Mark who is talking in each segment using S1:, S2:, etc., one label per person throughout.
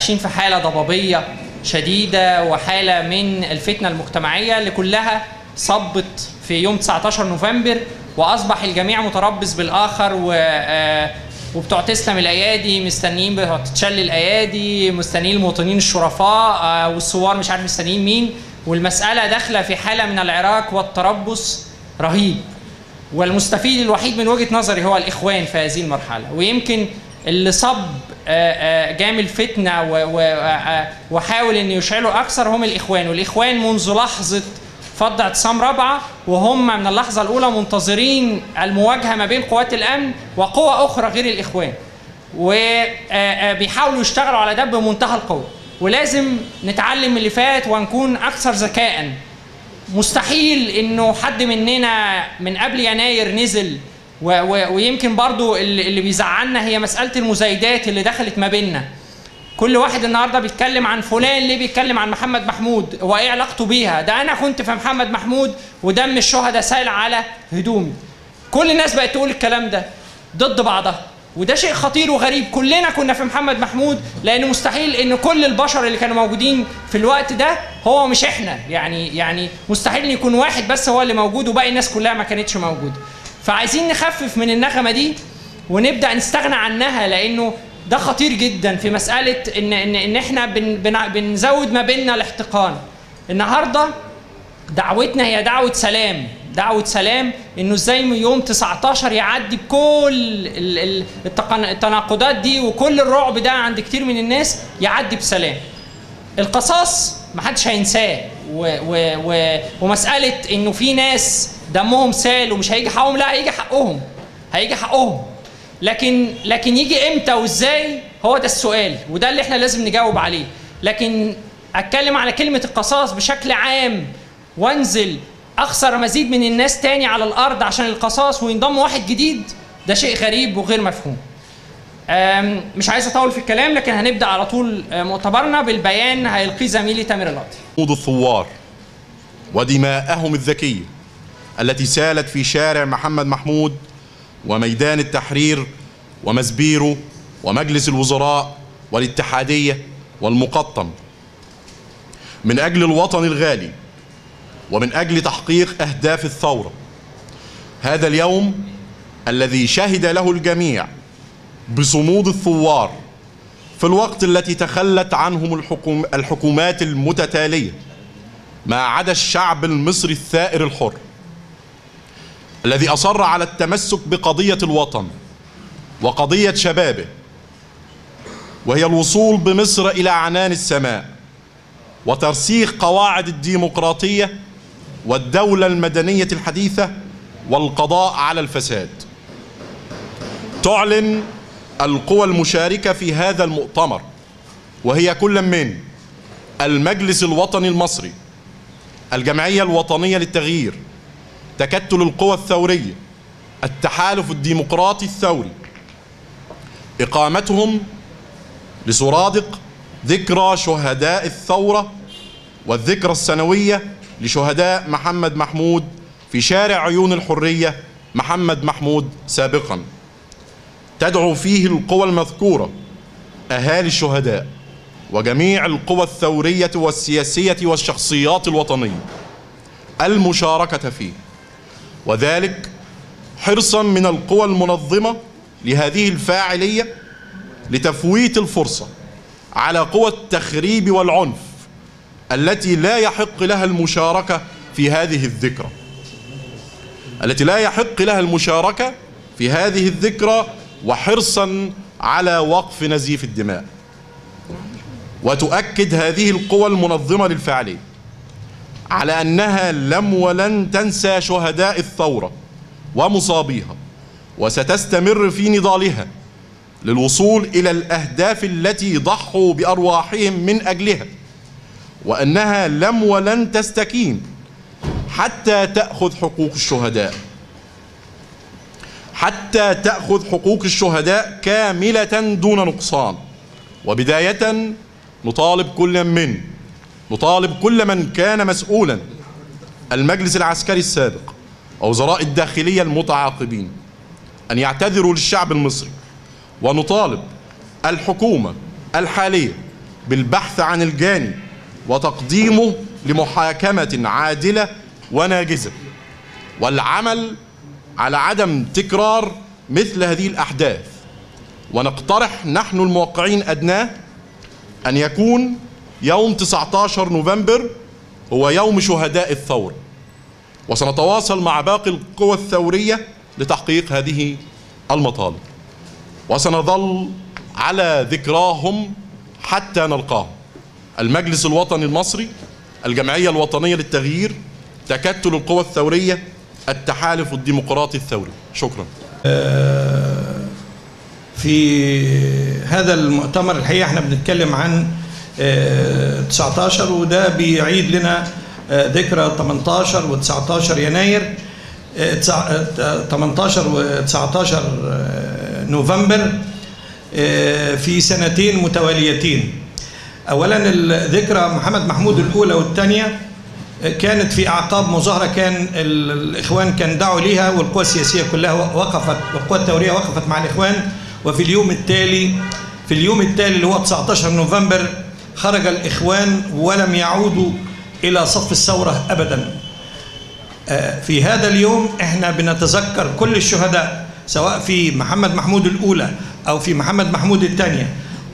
S1: عايشين في حالة ضبابية شديدة وحالة من الفتنة المجتمعية اللي كلها صبت في يوم 19 نوفمبر وأصبح الجميع متربص بالآخر و آه، وبتوع تسلم الايادي مستنيين بتوع تتشل الايادي مستنيين المواطنين الشرفاء آه، والثوار مش عارف مستنيين مين والمساله داخله في حاله من العراك والتربص رهيب والمستفيد الوحيد من وجهه نظري هو الاخوان في هذه المرحله ويمكن اللي صب آه، آه، جامل فتنه و- و- آه، وحاول ان يشعله اكثر هم الاخوان والاخوان منذ لحظه فض اعتصام رابعه وهم من اللحظه الاولى منتظرين المواجهه ما بين قوات الامن وقوى اخرى غير الاخوان وبيحاولوا يشتغلوا على ده بمنتهى القوه ولازم نتعلم من اللي فات ونكون اكثر ذكاء مستحيل انه حد مننا من قبل يناير نزل و و ويمكن برضو اللي اللي بيزعلنا هي مساله المزايدات اللي دخلت ما بيننا كل واحد النهارده بيتكلم عن فلان ليه بيتكلم عن محمد محمود هو ايه علاقته بيها ده انا كنت في محمد محمود ودم الشهداء سائل على هدومي كل الناس بقت تقول الكلام ده ضد بعضها وده شيء خطير وغريب كلنا كنا في محمد محمود لان مستحيل ان كل البشر اللي كانوا موجودين في الوقت ده هو مش احنا يعني يعني مستحيل ان يكون واحد بس هو اللي موجود وباقي الناس كلها ما كانتش موجوده فعايزين نخفف من النغمه دي ونبدا نستغنى عنها لانه ده خطير جدا في مساله ان ان ان احنا بن بن بنزود ما بيننا الاحتقان النهارده دعوتنا هي دعوة سلام دعوة سلام انه ازاي من يوم 19 يعدي بكل ال- ال- التقن- التناقضات دي وكل الرعب ده عند كتير من الناس يعدي بسلام القصاص محدش هينساه و و و ومسألة انه في ناس دمهم سال ومش هيجي حقهم لا هيجي حقهم هيجي حقهم لكن لكن يجي امتى وازاي هو ده السؤال وده اللي احنا لازم نجاوب عليه لكن اتكلم على كلمة القصاص بشكل عام وانزل اخسر مزيد من الناس تاني على الارض عشان القصاص وينضم واحد جديد ده شيء غريب وغير مفهوم أم، مش عايز اطول في الكلام لكن هنبدا على طول آه، مؤتمرنا بالبيان هيلقيه زميلي تامر القاضي
S2: جهود الثوار ودماءهم الذكية التي سالت في شارع محمد محمود وميدان التحرير ومزبيرو ومجلس الوزراء والاتحادية والمقطم من أجل الوطن الغالي ومن أجل تحقيق أهداف الثورة هذا اليوم الذي شهد له الجميع بصمود الثوار في الوقت التي تخلت عنهم الحكوم الحكومات المتتالية ما عدا الشعب المصري الثائر الحر الذي أصر على التمسك بقضية الوطن وقضية شبابه وهي الوصول بمصر إلى عنان السماء وترسيخ قواعد الديمقراطية والدولة المدنية الحديثة والقضاء على الفساد تعلن القوى المشاركة في هذا المؤتمر وهي كل من المجلس الوطني المصري الجمعية الوطنية للتغيير تكتل القوى الثورية التحالف الديمقراطي الثوري إقامتهم لسرادق ذكرى شهداء الثورة والذكرى السنوية لشهداء محمد محمود في شارع عيون الحرية محمد محمود سابقاً تدعو فيه القوى المذكورة أهالي الشهداء وجميع القوى الثورية والسياسية والشخصيات الوطنية المشاركة فيه وذلك حرصا من القوى المنظمة لهذه الفاعلية لتفويت الفرصة على قوى التخريب والعنف التي لا يحق لها المشاركة في هذه الذكرى التي لا يحق لها المشاركة في هذه الذكرى وحرصا على وقف نزيف الدماء وتؤكد هذه القوى المنظمة للفعالية على أنها لم ولن تنسى شهداء الثورة ومصابيها وستستمر في نضالها للوصول إلى الأهداف التي ضحوا بأرواحهم من أجلها وأنها لم ولن تستكين حتى تأخذ حقوق الشهداء حتى تأخذ حقوق الشهداء كاملة دون نقصان وبداية نطالب كل من نطالب كل من كان مسؤولا المجلس العسكري السابق ووزراء الداخلية المتعاقبين أن يعتذروا للشعب المصري ونطالب الحكومة الحالية بالبحث عن الجاني وتقديمه لمحاكمة عادلة وناجزة والعمل على عدم تكرار مثل هذه الأحداث ونقترح نحن الموقعين أدناه أن يكون يوم 19 نوفمبر هو يوم شهداء الثورة وسنتواصل مع باقي القوى الثورية لتحقيق هذه المطالب وسنظل على ذكراهم حتى نلقاهم المجلس الوطني المصري الجمعية الوطنية للتغيير تكتل القوى الثورية التحالف الديمقراطي الثوري شكرا
S3: في هذا المؤتمر الحقيقه احنا بنتكلم عن آه، 19 وده بيعيد لنا آه، ذكرى 18 و19 يناير آه، تسع- آه، 18 و19 نوفمبر آه، في سنتين متواليتين اولا الذكرى محمد محمود الاولى والثانيه كانت في اعقاب مظاهره كان ال- الاخوان كان دعوا ليها والقوى السياسيه كلها وقفت والقوى الثوريه وقفت مع الاخوان وفي اليوم التالي في اليوم التالي اللي هو 19 نوفمبر خرج الاخوان ولم يعودوا الى صف الثوره ابدا آه، في هذا اليوم احنا بنتذكر كل الشهداء سواء في محمد محمود الاولى او في محمد محمود الثانيه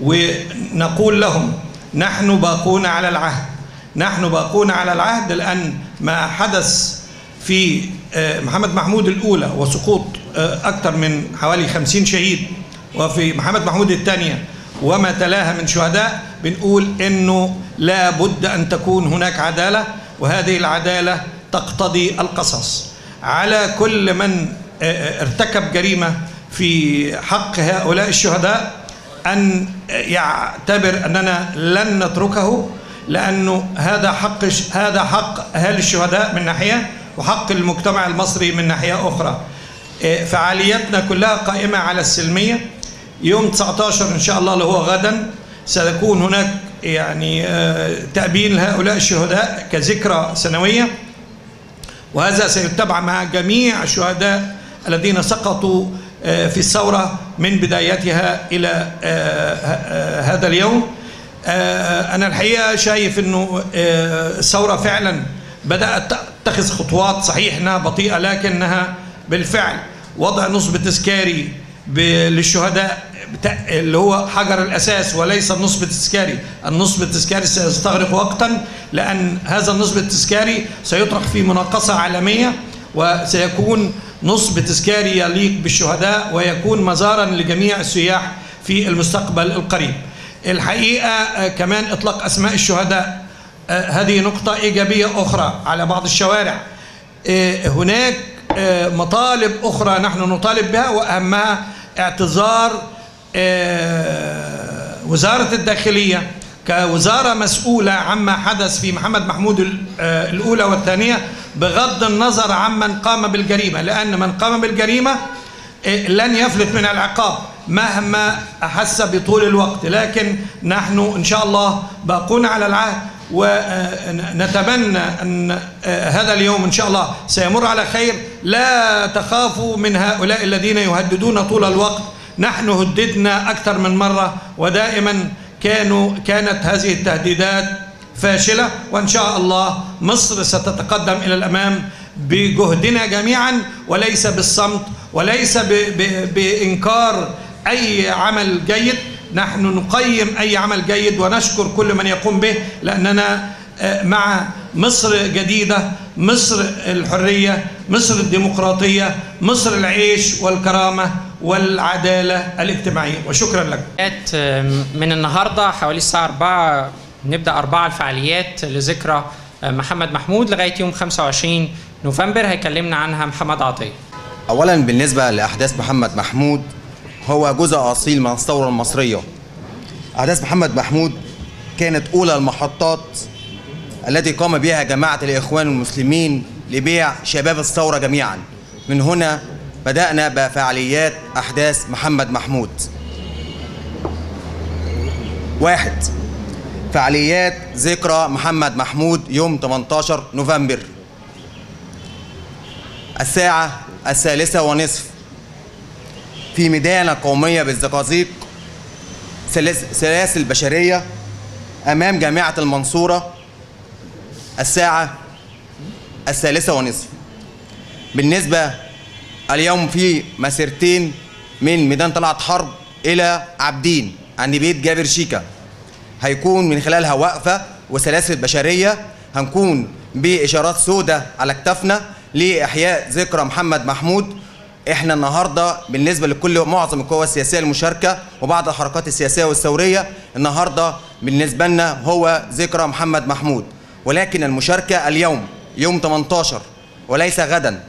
S3: ونقول لهم نحن باقون على العهد نحن باقون على العهد لان ما حدث في آه، محمد محمود الاولى وسقوط آه، اكثر من حوالي 50 شهيد وفي محمد محمود الثانيه وما تلاها من شهداء بنقول انه لا بد ان تكون هناك عداله وهذه العداله تقتضي القصص على كل من آه، ارتكب جريمه في حق هؤلاء الشهداء ان يعتبر اننا لن نتركه لانه هذا حق هذا حق اهالي الشهداء من ناحيه وحق المجتمع المصري من ناحيه اخرى آه، فعالياتنا كلها قائمه على السلميه يوم 19 ان شاء الله اللي هو غدا سيكون هناك يعني آه، تأبين لهؤلاء الشهداء كذكرى سنويه وهذا سيتبع مع جميع الشهداء الذين سقطوا آه، في الثورة من بدايتها إلى آه، آه، هذا اليوم آه، أنا الحقيقة شايف أنه آه، الثورة فعلا بدأت تتخذ خطوات صحيح أنها بطيئة لكنها بالفعل وضع نصب تذكاري ب- للشهداء بتا- اللي هو حجر الاساس وليس النصب التذكاري، النصب التذكاري سيستغرق وقتا لان هذا النصب التذكاري سيطرح في مناقصه عالميه وسيكون نصب تذكاري يليق بالشهداء ويكون مزارا لجميع السياح في المستقبل القريب. الحقيقه آه، كمان اطلاق اسماء الشهداء آه، هذه نقطه ايجابيه اخرى على بعض الشوارع. آه، هناك آه، مطالب أخرى نحن نطالب بها وأهمها اعتذار آه، وزارة الداخلية كوزارة مسؤولة عما حدث في محمد محمود ال- آه، الأولى والثانية بغض النظر عمن قام بالجريمة لأن من قام بالجريمة آه، لن يفلت من العقاب مهما أحس بطول الوقت لكن نحن إن شاء الله باقون على العهد ونتمنى أن آه، هذا اليوم إن شاء الله سيمر على خير لا تخافوا من هؤلاء الذين يهددون طول الوقت نحن هددنا أكثر من مرة ودائما كانوا كانت هذه التهديدات فاشلة وإن شاء الله مصر ستتقدم إلى الأمام بجهدنا جميعا وليس بالصمت وليس ب ب بإنكار أي عمل جيد نحن نقيم أي عمل جيد ونشكر كل من يقوم به لأننا آه، مع مصر جديدة مصر الحرية مصر الديمقراطية مصر العيش والكرامة والعدالة الاجتماعية وشكرا لكم
S1: فعاليات من النهارده حوالي الساعه 4 نبدا 4 الفعاليات لذكرى محمد محمود لغايه يوم 25 نوفمبر هيكلمنا عنها محمد عطيه
S4: اولا بالنسبه لاحداث محمد محمود هو جزء اصيل من الثوره المصريه احداث محمد محمود كانت اولى المحطات التي قام بها جماعه الاخوان المسلمين لبيع شباب الثوره جميعا من هنا بدانا بفعاليات احداث محمد محمود واحد فعاليات ذكرى محمد محمود يوم 18 نوفمبر الساعة الثالثة ونصف في ميدان القومية بالزقازيق سلاس- سلاسل بشرية أمام جامعة المنصورة الساعة الثالثة ونصف بالنسبة اليوم في مسيرتين من ميدان طلعت حرب إلى عابدين عند بيت جابر شيكا هيكون من خلالها وقفة وسلاسل بشرية هنكون بإشارات سوداء على كتافنا لإحياء ذكرى محمد محمود احنا النهارده بالنسبه لكل معظم القوى السياسيه المشاركه وبعض الحركات السياسيه والثوريه النهارده بالنسبه لنا هو ذكرى محمد محمود ولكن المشاركه اليوم يوم 18 وليس غدا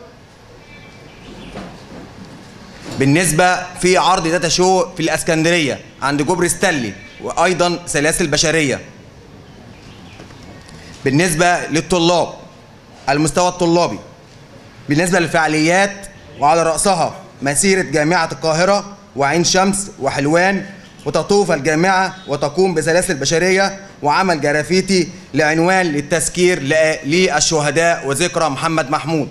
S4: بالنسبه في عرض داتا شو في الاسكندريه عند جبر ستانلي وايضا سلاسل بشريه بالنسبه للطلاب المستوى الطلابي بالنسبه للفعاليات وعلى رأسها مسيرة جامعة القاهرة وعين شمس وحلوان وتطوف الجامعة وتقوم بسلاسل بشرية وعمل جرافيتي لعنوان للتذكير ل- للشهداء وذكرى محمد محمود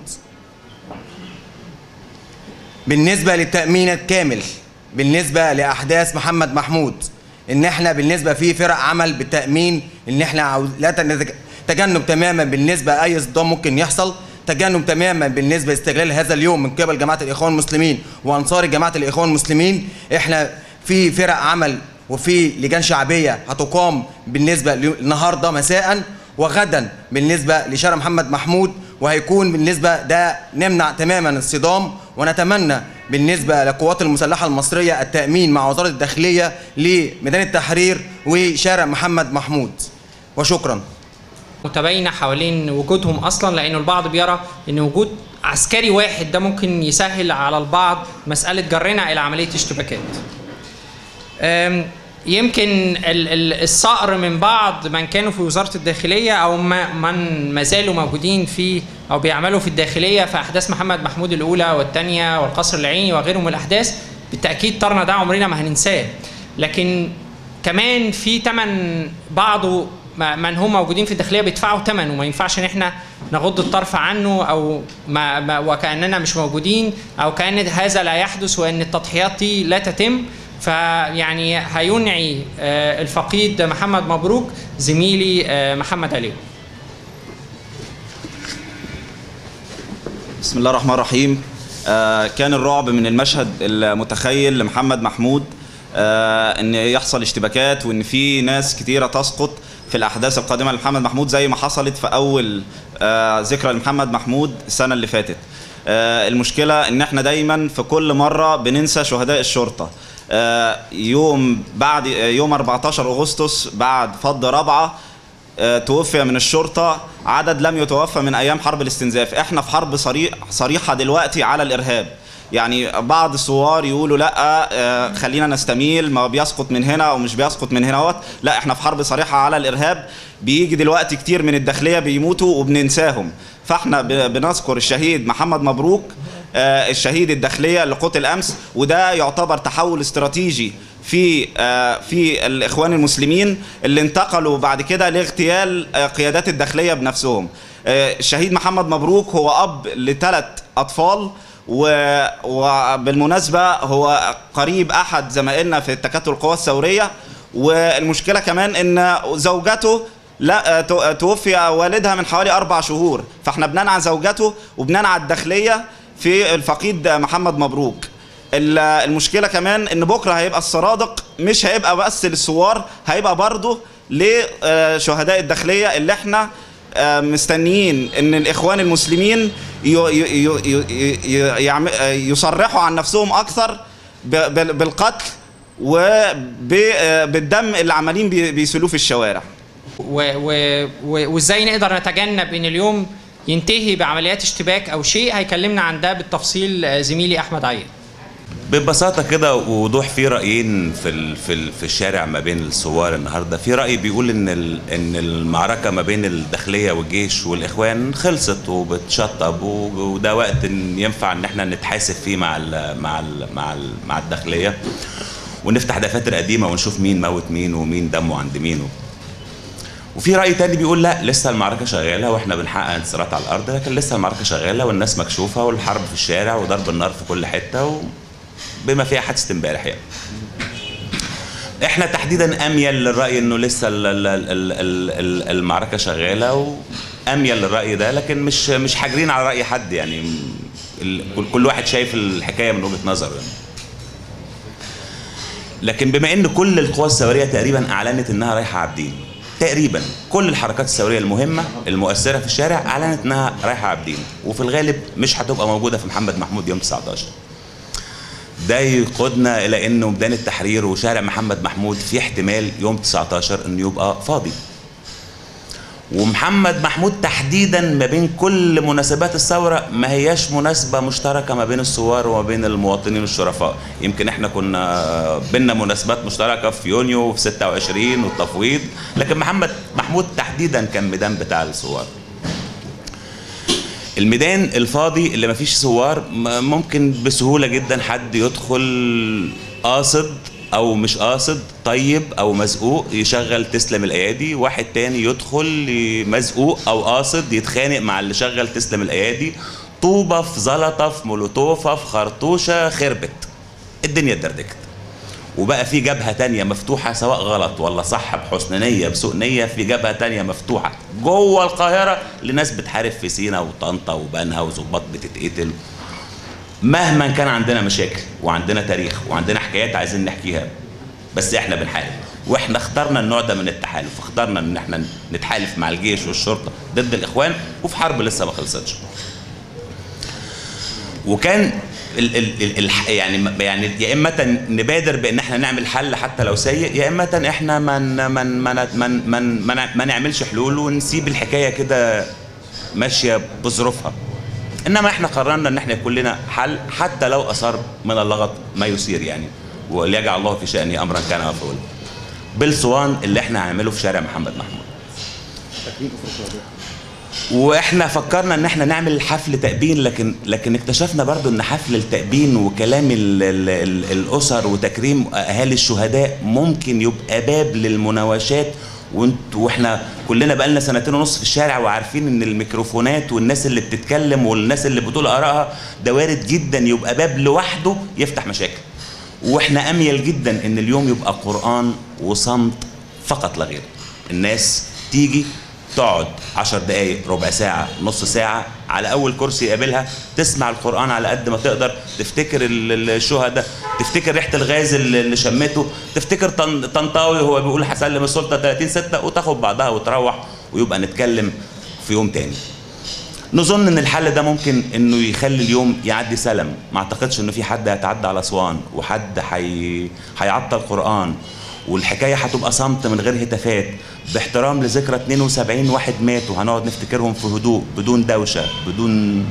S4: بالنسبة للتأمين الكامل بالنسبة لأحداث محمد محمود إن إحنا بالنسبة في فرق عمل بالتأمين إن إحنا عاوز لا تنتج- تجنب تماما بالنسبة أي صدام ممكن يحصل تجنب تماما بالنسبة لاستغلال هذا اليوم من قبل جماعة الإخوان المسلمين وأنصار جماعة الإخوان المسلمين إحنا في فرق عمل وفي لجان شعبية هتقام بالنسبة النهاردة مساء وغدا بالنسبة لشارع محمد محمود وهيكون بالنسبة ده نمنع تماما الصدام ونتمنى بالنسبة للقوات المسلحة المصرية التأمين مع وزارة الداخلية لميدان التحرير وشارع محمد محمود وشكرا
S1: متباينه حوالين وجودهم اصلا لانه البعض بيرى ان وجود عسكري واحد ده ممكن يسهل على البعض مساله جرنا الى عمليه اشتباكات. أم، يمكن ال- ال- الصقر من بعض من كانوا في وزاره الداخليه او ما- من ما زالوا موجودين في او بيعملوا في الداخليه في احداث محمد محمود الاولى والثانيه والقصر العيني وغيرهم من الاحداث بالتاكيد طرنا ده عمرنا ما هننساه لكن كمان في ثمن بعضه ما- من هم موجودين في الداخليه بيدفعوا ثمن وما ينفعش ان احنا نغض الطرف عنه او ما ما وكاننا مش موجودين او كان هذا لا يحدث وان التضحيات دي لا تتم فيعني هينعي آه، الفقيد محمد مبروك زميلي آه، محمد علي
S5: بسم الله الرحمن الرحيم آه، كان الرعب من المشهد المتخيل لمحمد محمود آه، ان يحصل اشتباكات وان في ناس كتيره تسقط في الاحداث القادمه لمحمد محمود زي ما حصلت في اول آه، ذكرى لمحمد محمود السنه اللي فاتت آه، المشكله ان احنا دايما في كل مره بننسى شهداء الشرطه آه، يوم بعد يوم 14 اغسطس بعد فض رابعه آه، توفي من الشرطة عدد لم يتوفى من أيام حرب الاستنزاف احنا في حرب صريح صريحة دلوقتي على الإرهاب يعني بعض الثوار يقولوا لا آه، خلينا نستميل ما بيسقط من هنا او مش بيسقط من هنا وقت لا احنا في حرب صريحه على الارهاب بيجي دلوقتي كتير من الداخليه بيموتوا وبننساهم فاحنا ب- بنذكر الشهيد محمد مبروك آه، الشهيد الداخليه اللي قتل امس وده يعتبر تحول استراتيجي في آه، في الاخوان المسلمين اللي انتقلوا بعد كده لاغتيال آه، قيادات الداخليه بنفسهم آه، الشهيد محمد مبروك هو اب لثلاث اطفال و- وبالمناسبه هو قريب احد زمائلنا في التكتل القوى الثوريه والمشكله كمان ان زوجته لا آه، تو- آه، توفي والدها من حوالي اربع شهور فاحنا بننعى زوجته وبننعى الداخليه في الفقيد محمد مبروك ال- المشكله كمان ان بكره هيبقى السرادق مش هيبقى بس للثوار هيبقى برضه لشهداء الداخليه اللي احنا آه، مستنيين ان الاخوان المسلمين ي- ي- ي- ي- يعم- آه، يصرحوا عن نفسهم اكثر ب- بال- بالقتل وبالدم اللي عمالين بي- بيسلوه في الشوارع
S1: و- و- و- وازاي نقدر نتجنب ان اليوم ينتهي بعمليات اشتباك او شيء هيكلمنا عن ده بالتفصيل آه، زميلي احمد عيد
S6: ببساطه كده ووضوح في رايين في ال في ال في الشارع ما بين الثوار النهارده في راي بيقول ان ال ان المعركه ما بين الداخليه والجيش والاخوان خلصت وبتشطب و- وده وقت إن ينفع ان احنا نتحاسب فيه مع ال مع ال مع ال مع الداخليه ونفتح دفاتر قديمه ونشوف مين موت مين ومين دمه عند مين و- وفي راي تاني بيقول لا لسه المعركه شغاله واحنا بنحقق انتصارات على الارض لكن لسه المعركه شغاله والناس مكشوفه والحرب في الشارع وضرب النار في كل حته و... بما فيها حادثه امبارح يعني احنا تحديدا اميل للراي انه لسه ال- ال- ال- ال- ال- المعركه شغاله واميل للراي ده لكن مش مش حاجرين على راي حد يعني ال- كل- كل واحد شايف الحكايه من وجهه نظره يعني. لكن بما ان كل القوى الثوريه تقريبا اعلنت انها رايحه عابدين تقريبا كل الحركات الثوريه المهمه المؤثره في الشارع اعلنت انها رايحه عابدين وفي الغالب مش هتبقى موجوده في محمد محمود يوم 19 ده يقودنا الى انه ميدان التحرير وشارع محمد محمود في احتمال يوم 19 انه يبقى فاضي ومحمد محمود تحديدا ما بين كل مناسبات الثوره ما هياش مناسبه مشتركه ما بين الثوار وما بين المواطنين الشرفاء يمكن احنا كنا بينا مناسبات مشتركه في يونيو وفي 26 والتفويض لكن محمد محمود تحديدا كان ميدان بتاع الثوار الميدان الفاضي اللي ما فيش ثوار م- ممكن بسهوله جدا حد يدخل قاصد او مش قاصد طيب او مزقوق يشغل تسلم الايادي واحد تاني يدخل ي- مزقوق او قاصد يتخانق مع اللي شغل تسلم الايادي طوبه في زلطه في مولوتوفه في خرطوشه خربت الدنيا اتدردكت وبقى في جبهه تانية مفتوحه سواء غلط ولا صح بحسن نيه بسوء نيه في جبهه تانية مفتوحه جوه القاهره لناس بتحارب في سينا وطنطا وبنها وظباط بتتقتل مهما كان عندنا مشاكل وعندنا تاريخ وعندنا حكايات عايزين نحكيها بس احنا بنحارب واحنا اخترنا النوع ده من التحالف اخترنا ان احنا نتحالف مع الجيش والشرطه ضد الاخوان وفي حرب لسه ما خلصتش وكان ال ال ال ال يعني يعني يا اما نبادر بان احنا نعمل حل حتى لو سيء يا اما احنا ما من من من من من ما نعملش حلول ونسيب الحكايه كده ماشيه بظروفها انما احنا قررنا ان احنا يكون لنا حل حتى لو اثار من اللغط ما يثير يعني وليجعل الله في شانه امرا كان مفعولا بالصوان اللي احنا هنعمله في شارع محمد محمود واحنا فكرنا ان احنا نعمل حفل تأبين لكن لكن اكتشفنا برضو ان حفل التأبين وكلام ال ال ال الاسر وتكريم اهالي الشهداء ممكن يبقى باب للمناوشات وانت واحنا كلنا بقالنا سنتين ونص في الشارع وعارفين ان الميكروفونات والناس اللي بتتكلم والناس اللي بتقول ارائها ده وارد جدا يبقى باب لوحده يفتح مشاكل واحنا اميل جدا ان اليوم يبقى قران وصمت فقط لا غير الناس تيجي تقعد عشر دقايق ربع ساعة نص ساعة على أول كرسي يقابلها تسمع القرآن على قد ما تقدر تفتكر الشهداء تفتكر ريحة الغاز اللي شمته تفتكر طنطاوي هو بيقول هسلم السلطة 30 ستة وتاخد بعضها وتروح ويبقى نتكلم في يوم تاني نظن ان الحل ده ممكن انه يخلي اليوم يعدي سلم ما اعتقدش انه في حد هيتعدى على اسوان وحد حي... هيعطل قران والحكايه هتبقى صمت من غير هتافات باحترام لذكرى 72 واحد ماتوا هنقعد نفتكرهم في هدوء بدون دوشه بدون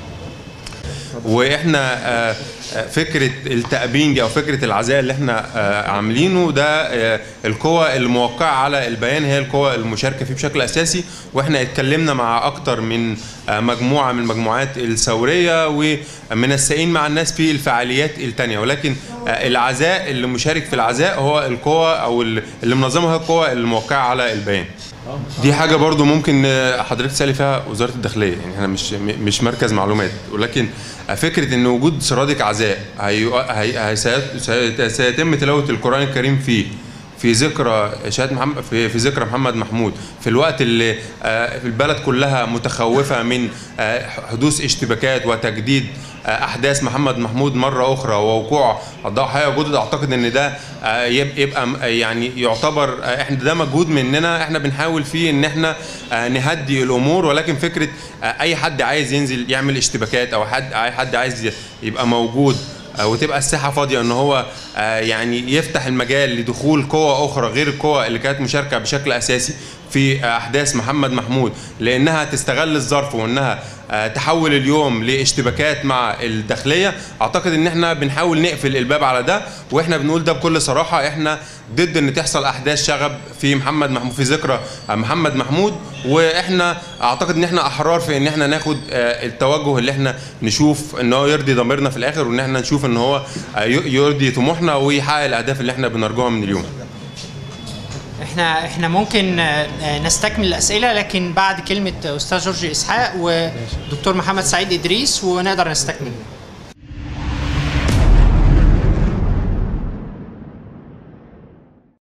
S7: واحنا فكره التأبينج او فكره العزاء اللي احنا عاملينه ده القوى الموقعه على البيان هي القوى المشاركه فيه بشكل اساسي واحنا اتكلمنا مع اكتر من مجموعه من المجموعات الثوريه ومنسقين مع الناس في الفعاليات التانية ولكن العزاء اللي مشارك في العزاء هو القوى او اللي منظمها هي القوى الموقعه على البيان دي حاجة برضو ممكن حضرتك تسألي فيها وزارة الداخلية يعني احنا مش مش مركز معلومات ولكن فكرة ان وجود سرادق عزاء هي هي سيتم تلاوة القرآن الكريم فيه في ذكرى شهادة محمد في, في ذكرى محمد محمود في الوقت اللي في البلد كلها متخوفة من حدوث اشتباكات وتجديد احداث محمد محمود مره اخرى ووقوع الضحايا جدد اعتقد ان ده يبقى يعني يعتبر احنا ده مجهود مننا احنا بنحاول فيه ان احنا نهدي الامور ولكن فكره اي حد عايز ينزل يعمل اشتباكات او حد اي حد عايز يبقى موجود وتبقى الساحه فاضيه ان هو يعني يفتح المجال لدخول قوى اخرى غير القوى اللي كانت مشاركه بشكل اساسي في احداث محمد محمود لانها تستغل الظرف وانها تحول اليوم لاشتباكات مع الداخليه اعتقد ان احنا بنحاول نقفل الباب على ده واحنا بنقول ده بكل صراحه احنا ضد ان تحصل احداث شغب في محمد محمود في ذكرى محمد محمود واحنا اعتقد ان احنا احرار في ان احنا ناخد التوجه اللي احنا نشوف ان هو يرضي ضميرنا في الاخر وان احنا نشوف ان هو يرضي طموحنا ويحقق الاهداف اللي احنا بنرجوها من اليوم
S1: احنا احنا ممكن نستكمل الاسئله لكن بعد كلمه استاذ جورج اسحاق ودكتور محمد سعيد ادريس ونقدر نستكمل